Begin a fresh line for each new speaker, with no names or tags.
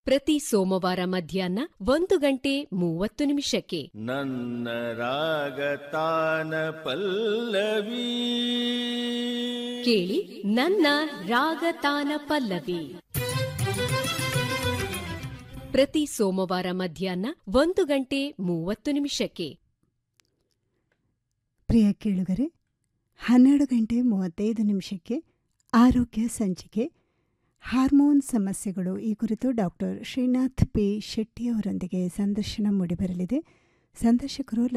ಪ್ರತಿ ಸೋಮವಾರ ಮಧ್ಯಾಹ್ನ ಒಂದು ಗಂಟೆ ಮೂವತ್ತು ನಿಮಿಷಕ್ಕೆ
ನನ್ನ ರಾಗತಾನ ಪಲ್ಲವಿ
ಕೇಳಿ ನನ್ನ ರಾಗತಾನ ಪಲ್ಲವಿ ಪ್ರತಿ ಸೋಮವಾರ ಮಧ್ಯಾಹ್ನ ಒಂದು ಗಂಟೆ ಮೂವತ್ತು ನಿಮಿಷಕ್ಕೆ
ಪ್ರಿಯ ಕೇಳುಗರೆ ಹನ್ನೆರಡು ಗಂಟೆ ಮೂವತ್ತೈದು ನಿಮಿಷಕ್ಕೆ ಆರೋಗ್ಯ ಸಂಚಿಕೆ ಹಾರ್ಮೋನ್ ಸಮಸ್ಯೆಗಳು ಈ ಕುರಿತು ಡಾಕ್ಟರ್ ಶ್ರೀನಾಥ್ ಪಿ ಶೆಟ್ಟಿಯವರೊಂದಿಗೆ ಸಂದರ್ಶನ ಮೂಡಿಬರಲಿದೆ ಸಂದರ್ಶಕರು